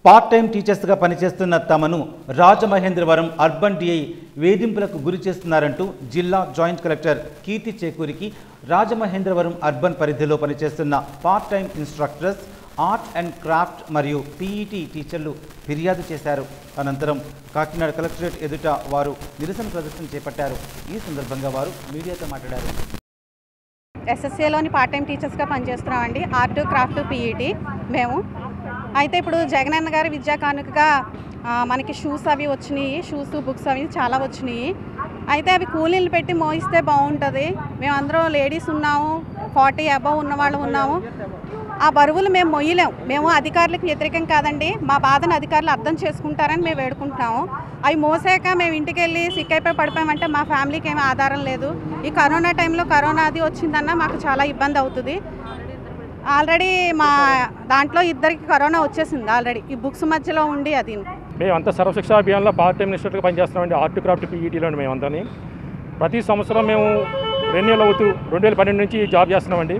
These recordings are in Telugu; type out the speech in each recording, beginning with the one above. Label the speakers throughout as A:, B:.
A: పార్ట్ టైం టీచర్స్గా పనిచేస్తున్న తమను రాజమహేంద్రవరం అర్బన్ డిఐ వేధింపులకు గురి చేస్తున్నారంటూ జిల్లా జాయింట్ కలెక్టర్ కీర్తి చేకూరికి రాజమహేంద్రవరం అర్బన్ పరిధిలో పనిచేస్తున్న part time instructors art and craft మరియు పీఈటీ టీచర్లు ఫిర్యాదు చేశారు అనంతరం కాకినాడ కలెక్టరేట్ ఎదుట వారు నిరసన ప్రదర్శన చేపట్టారు ఈ సందర్భంగా వారు మీడియాతో మాట్లాడారు
B: ఎస్ఎస్ఏలోని పార్ట్ టైం టీచర్స్గా పనిచేస్తున్నామండి ఆర్ట్ క్రాఫ్ట్ పీఈటీ మేము అయితే ఇప్పుడు జగనన్న గారి విద్యా కానుకగా ఆ, మనకి షూస్ అవి వచ్చినాయి షూస్ బుక్స్ అవి చాలా వచ్చినాయి అయితే అవి కూలీలు పెట్టి మోయిస్తే బాగుంటుంది మేము అందరం లేడీస్ ఉన్నాము ఫార్టీ అబవ్ ఉన్న వాళ్ళు ఉన్నాము ఆ బరువులు మేము మొయ్యలేం మేము అధికారులకు వ్యతిరేకం కాదండి మా బాధను అధికారులు అర్థం చేసుకుంటారని మేము వేడుకుంటున్నాము అవి మోసాక మేము ఇంటికి వెళ్ళి సిక్ అయిపోయి పడిపోయామంటే మా ఫ్యామిలీకి ఏమీ ఆధారం లేదు ఈ కరోనా టైంలో కరోనా అది వచ్చిందన్న మాకు చాలా ఇబ్బంది అవుతుంది ఆల్రెడీ మా దాంట్లో ఇద్దరికి కరోనా వచ్చేసింది ఆల్రెడీ ఈ బుక్స్ మధ్యలో ఉండి అది
C: మేము అంతా సర్వశిక్ష అభియాన్లో పార్ట్ టైం ఇన్స్టిట్యూట్గా పనిచేస్తున్నామండి ఆర్ట్ క్రాఫ్ట్ పీఈటీలో మేము అంతా ప్రతి సంవత్సరం మేము రెన్యూల్ అవుతూ రెండు వేల పన్నెండు నుంచి జాబ్ చేస్తున్నామండి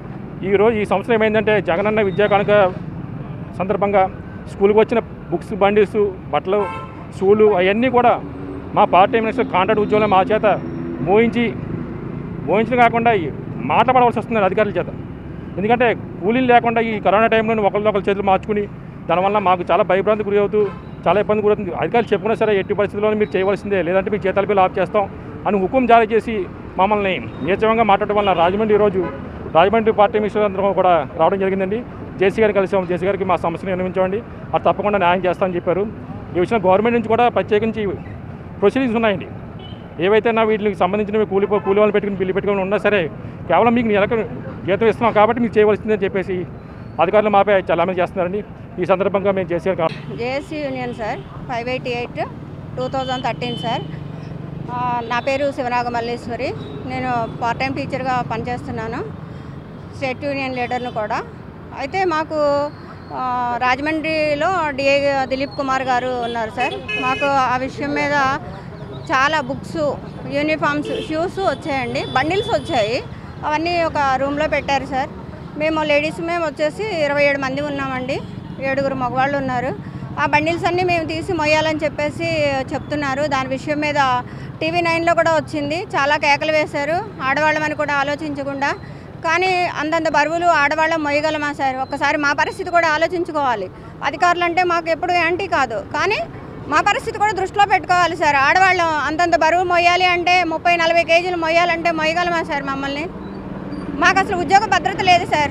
C: ఈ రోజు ఈ సంవత్సరం ఏమైందంటే జగనన్న విద్యా కానుక సందర్భంగా స్కూల్కి వచ్చిన బుక్స్ బండిల్స్ బట్టలు షూలు అవన్నీ కూడా మా పార్ట్ టైం ఇన్స్టిట్యూట్ కాంట్రాక్ట్ ఉద్యోగంలో మా చేత మోయించి మోయించడం కాకుండా ఈ మాట పడవలసి వస్తుంది అధికారుల చేత ఎందుకంటే కూలీలు లేకుండా ఈ కరోనా టైంలో ఒకరితో ఒకరి చేతులు మార్చుకుని దానివల్ల మాకు చాలా భయభ్రాంతి గురి అవుతూ చాలా ఇబ్బంది గురవుతుంది అధికారులు చెప్పుకున్నా సరే ఎట్టి పరిస్థితుల్లోనే మీరు చేయవలసిందే లేదంటే మీకు జీతాల బిల్లు ఆఫ్ చేస్తాం అని హుకుం జారీ చేసి మమ్మల్ని నీచంగా మాట్లాడడం వల్ల రాజమండ్రి ఈరోజు రాజమండ్రి పార్టీ మినిస్టర్ అందరం కూడా రావడం జరిగిందండి జేసీ గారిని కలిసాం జేసీ గారికి మా సమస్యను విన్నవించామండి అది తప్పకుండా న్యాయం చేస్తామని చెప్పారు ఈ విషయం గవర్నమెంట్ నుంచి కూడా ప్రత్యేకించి ప్రొసీడింగ్స్ ఉన్నాయండి ఏవైతే నా వీటికి సంబంధించిన కూలి కూలి వాళ్ళు పెట్టుకుని బిల్లు పెట్టుకుని ఉన్నా సరే కేవలం మీకు నెలకు జీతం ఇస్తున్నాం కాబట్టి మీకు చేయవలసిందని చెప్పేసి అధికారులు మాపై చలామణి చేస్తున్నారండి ఈ సందర్భంగా మేము చేసే
D: JSC union sir five eighty eight two thousand thirteen sir ఆ, నా పేరు శివనాగ మల్లేశ్వరి నేను పార్ట్ టైం టీచర్గా పనిచేస్తున్నాను స్టేట్ యూనియన్ లీడర్ను కూడా అయితే మాకు ఆ, రాజమండ్రిలో డిఏ దిలీప్ కుమార్ గారు ఉన్నారు సార్ మాకు ఆ విషయం మీద చాలా బుక్స్ యూనిఫామ్స్ షూస్ వచ్చాయండి బండిల్స్ వచ్చాయి అవన్నీ ఒక రూమ్లో పెట్టారు సార్ మేము లేడీస్ మేము వచ్చేసి ఇరవై ఏడు మంది ఉన్నామండి ఏడుగురు మగవాళ్ళు ఉన్నారు ఆ బండిల్స్ అన్నీ మేము తీసి మొయ్యాలని చెప్పేసి చెప్తున్నారు దాని విషయం మీద టీవీ నైన్లో కూడా వచ్చింది చాలా కేకలు వేశారు ఆడవాళ్ళమని కూడా ఆలోచించకుండా కానీ అంతంత బరువులు ఆడవాళ్ళం మొయ్యగలమా సార్ ఒక్కసారి మా పరిస్థితి కూడా ఆలోచించుకోవాలి అధికారులు అంటే మాకు ఎప్పుడు యాంటీ కాదు కానీ మా పరిస్థితి కూడా దృష్టిలో పెట్టుకోవాలి సార్ ఆడవాళ్ళం అంతంత బరువు మొయ్యాలి అంటే ముప్పై నలభై కేజీలు మొయ్యాలంటే మొయ్యగలమా సార్ మమ్మల్ని మాకు అసలు ఉద్యోగ భద్రత లేదు సార్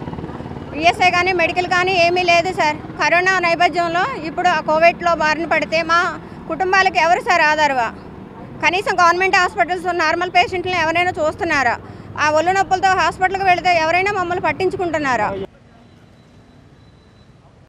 D: ఈఎస్ఐ కానీ మెడికల్ కానీ ఏమీ లేదు సార్ కరోనా నేపథ్యంలో ఇప్పుడు ఆ కోవిడ్లో బారిన పడితే మా కుటుంబాలకు ఎవరు సార్ ఆధారవా కనీసం గవర్నమెంట్ హాస్పిటల్స్ నార్మల్ పేషెంట్లను ఎవరైనా చూస్తున్నారా ఆ ఒళ్ళు నొప్పులతో హాస్పిటల్కి వెళితే ఎవరైనా మమ్మల్ని పట్టించుకుంటున్నారా